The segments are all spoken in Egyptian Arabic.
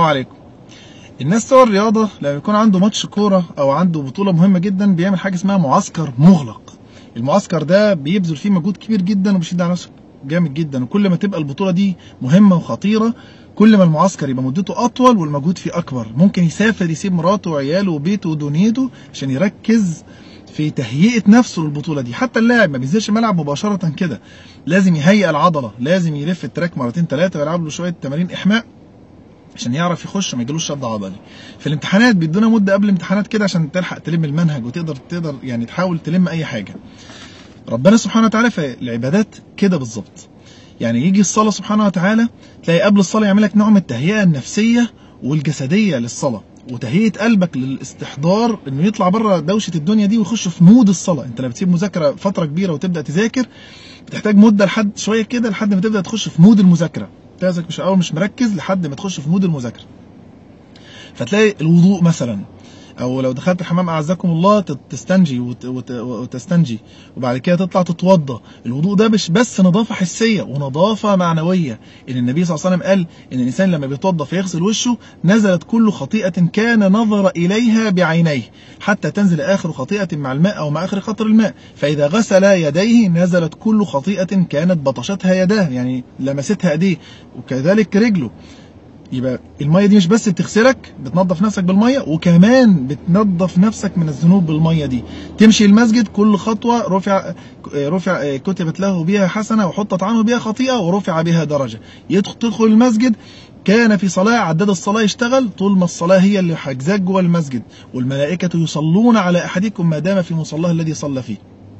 عليكم الناس بتوع الرياضة لما يكون عنده ماتش كورة أو عنده بطولة مهمة جدا بيعمل حاجة اسمها معسكر مغلق المعسكر ده بيبذل فيه مجهود كبير جدا وبيشد على نفسه جامد جدا وكل ما تبقى البطولة دي مهمة وخطيرة كل ما المعسكر يبقى مدته أطول والمجهود فيه أكبر ممكن يسافر يسيب مراته وعياله وبيته ودنيته عشان يركز في تهيئة نفسه للبطولة دي حتى اللاعب ما بينزلش الملعب مباشرة كده لازم يهيئ العضلة لازم يلف التراك مرتين ثلاثة ويلعب له شوية تمارين إحماء عشان يعرف يخش وما يجيلوش شد عضلي في الامتحانات بيدونا مده قبل الامتحانات كده عشان تلحق تلم المنهج وتقدر تقدر يعني تحاول تلم اي حاجه ربنا سبحانه وتعالى في العبادات كده بالظبط يعني يجي الصلاه سبحانه وتعالى تلاقي قبل الصلاه يعمل لك نوع من التهيئه النفسيه والجسديه للصلاه وتهيئه قلبك للاستحضار انه يطلع بره دوشه الدنيا دي ويخش في مود الصلاه انت لما بتسيب مذاكره فتره كبيره وتبدا تذاكر بتحتاج مده لحد شويه كده لحد ما تبدا تخش في مود المذاكره تازك مش اول مش مركز لحد ما تخش في مود المذاكره فتلاقي الوضوء مثلا او لو دخلت الحمام اعزكم الله تستنجي وتستنجي وبعد كده تطلع تتوضى الوضوء ده مش بس نظافه حسيه ونظافه معنويه ان النبي صلى الله عليه وسلم قال ان الانسان لما بيتوضى فيغسل وشه نزلت كل خطيئه كان نظر اليها بعينيه حتى تنزل اخر خطيئه مع الماء او مع اخر قطر الماء فاذا غسل يديه نزلت كل خطيئه كانت بطشتها يداه يعني لمستها ايديه وكذلك رجله يبقى الميه دي مش بس بتغسلك بتنظف نفسك بالميه وكمان بتنظف نفسك من الذنوب بالميه دي تمشي المسجد كل خطوه رفع رفع كتبت له بها حسنه وحطت عنه بها خطيئه ورفع بها درجه تدخل المسجد كان في صلاة عداد الصلاة يشتغل طول ما الصلاة هي اللي حجزاك جوه المسجد والملائكة يصلون على أحدكم ما دام في مصلاه الذي صلى فيه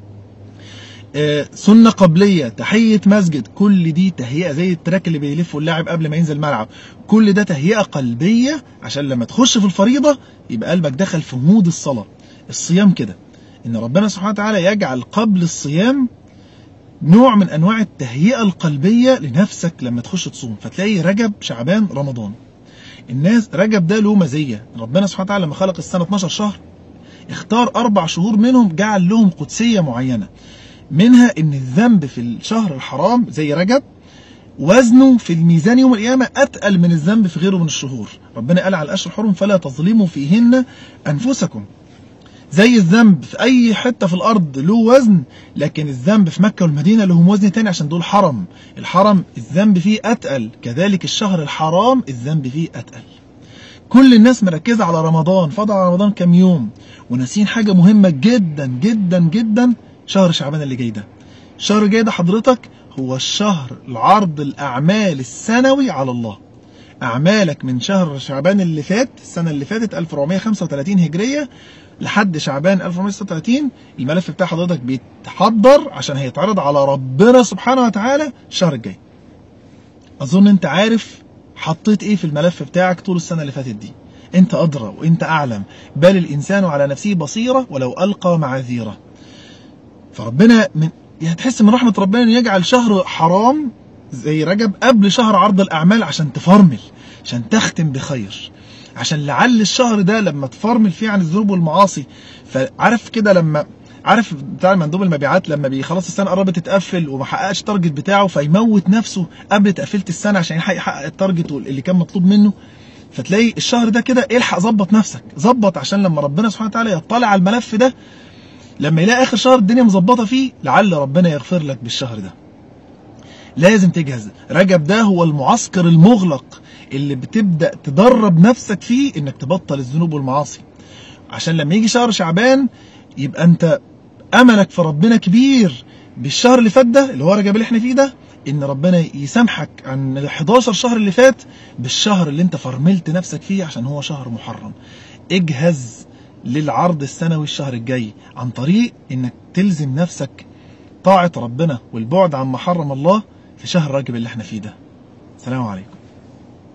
سنة قبلية تحية مسجد كل دي تهيئة زي التراك اللي بيلفه اللاعب قبل ما ينزل الملعب كل ده تهيئة قلبية عشان لما تخش في الفريضة يبقى قلبك دخل في مود الصلاة الصيام كده ان ربنا سبحانه وتعالى يجعل قبل الصيام نوع من انواع التهيئة القلبية لنفسك لما تخش تصوم فتلاقي رجب شعبان رمضان الناس رجب ده له مزية ربنا سبحانه وتعالى لما خلق السنة 12 شهر اختار أربع شهور منهم جعل لهم قدسية معينة منها ان الذنب في الشهر الحرام زي رجب وزنه في الميزان يوم القيامة أتقل من الذنب في غيره من الشهور ربنا قال على الأشهر الحرم فلا تظلموا فيهن أنفسكم زي الذنب في أي حتة في الأرض له وزن لكن الذنب في مكة والمدينة لهم وزن تاني عشان دول حرم الحرم الذنب فيه أتقل كذلك الشهر الحرام الذنب فيه أتقل كل الناس مركزة على رمضان فضل على رمضان كام يوم وناسين حاجة مهمة جدا جدا جدا شهر شعبان اللي جاي ده الشهر الجاي ده حضرتك هو الشهر العرض الأعمال السنوي على الله أعمالك من شهر شعبان اللي فات السنة اللي فاتت 1435 هجرية لحد شعبان 1436 الملف بتاع حضرتك بيتحضر عشان هيتعرض على ربنا سبحانه وتعالى الشهر الجاي أظن أنت عارف حطيت إيه في الملف بتاعك طول السنة اللي فاتت دي أنت أدرى وأنت أعلم بل الإنسان على نفسه بصيرة ولو ألقى معاذيره فربنا من يعني تحس من رحمة ربنا انه يجعل شهر حرام زي رجب قبل شهر عرض الأعمال عشان تفرمل عشان تختم بخير عشان لعل الشهر ده لما تفرمل فيه عن الذنوب والمعاصي فعارف كده لما عارف بتاع مندوب المبيعات لما بيخلص السنه قربت تتقفل وما حققش التارجت بتاعه فيموت نفسه قبل تقفيله السنه عشان يلحق يحقق التارجت اللي كان مطلوب منه فتلاقي الشهر ده كده الحق ظبط نفسك ظبط عشان لما ربنا سبحانه وتعالى يطلع على الملف ده لما يلاقي اخر شهر الدنيا مظبطه فيه لعل ربنا يغفر لك بالشهر ده لازم تجهز رجب ده هو المعسكر المغلق اللي بتبدا تدرب نفسك فيه انك تبطل الذنوب والمعاصي عشان لما يجي شهر شعبان يبقى انت املك في ربنا كبير بالشهر اللي فات ده اللي هو رجب اللي احنا فيه ده ان ربنا يسامحك عن ال 11 شهر اللي فات بالشهر اللي انت فرملت نفسك فيه عشان هو شهر محرم اجهز للعرض السنوي الشهر الجاي عن طريق انك تلزم نفسك طاعة ربنا والبعد عن محرم الله في شهر رجب اللي احنا فيه ده السلام عليكم